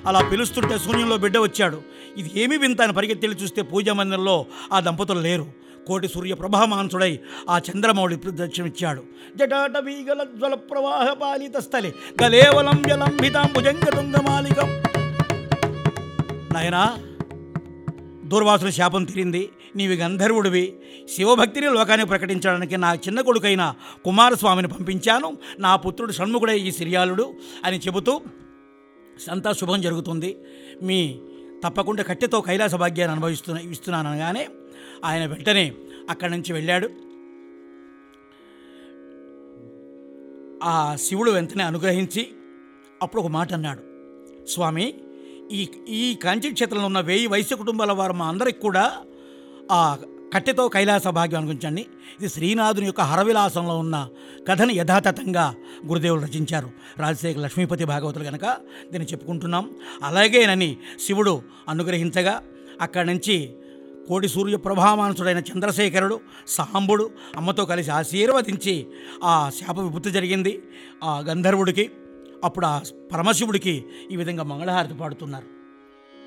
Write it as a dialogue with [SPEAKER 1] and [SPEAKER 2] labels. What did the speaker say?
[SPEAKER 1] అలా పిలుస్తుంటే శూన్యంలో బిడ్డ వచ్చాడు ఇది ఏమి వింత అని పరిగెత్తి చూస్తే పూజా మందిరంలో ఆ దంపతులు లేరు కోటి సూర్య ప్రభామాంసుడై ఆ చంద్రమౌళి దర్శనమిచ్చాడు జటాట వీగల జ్వల ప్రవాహ పాలిత స్థలే గలేవలం జలంభితాం భుజంగ తుంగమాలికం నాయనా దూర్వాసుల శాపం తీరింది నీవి గంధర్వుడివి శివభక్తిని లోకాన్ని ప్రకటించడానికి నా చిన్న కొడుకైన కుమారస్వామిని పంపించాను నా పుత్రుడు షణ్ముఖుడై ఈ సిరియాలుడు అని చెబుతూ అంతా శుభం జరుగుతుంది మీ తప్పకుండా కట్టెతో కైలాస భాగ్యాన్ని అనుభవిస్తున్నా ఇస్తున్నాను అనగానే ఆయన వెంటనే అక్కడి నుంచి వెళ్ళాడు ఆ శివుడు వెంటనే అనుగ్రహించి అప్పుడు ఒక మాట అన్నాడు స్వామి ఈ ఈ కాంచీ క్షేత్రంలో ఉన్న వెయ్యి వైశ్య కుటుంబాల వారు మా అందరికి కూడా ఆ కట్టెతో కైలాస భాగ్యం అనుకుంచండి ఇది శ్రీనాథుని యొక్క హరవిలాసంలో ఉన్న కథను యథాతథంగా గురుదేవులు రచించారు రాజశేఖర లక్ష్మీపతి భాగవతులు కనుక దీన్ని చెప్పుకుంటున్నాం అలాగేనని శివుడు అనుగ్రహించగా అక్కడి నుంచి కోటి సూర్య ప్రభామానుసుడైన చంద్రశేఖరుడు సాంబుడు అమ్మతో కలిసి ఆశీర్వదించి ఆ శాప విభూతి జరిగింది ఆ గంధర్వుడికి అప్పుడు ఆ పరమశివుడికి ఈ విధంగా మంగళహారతి పాడుతున్నారు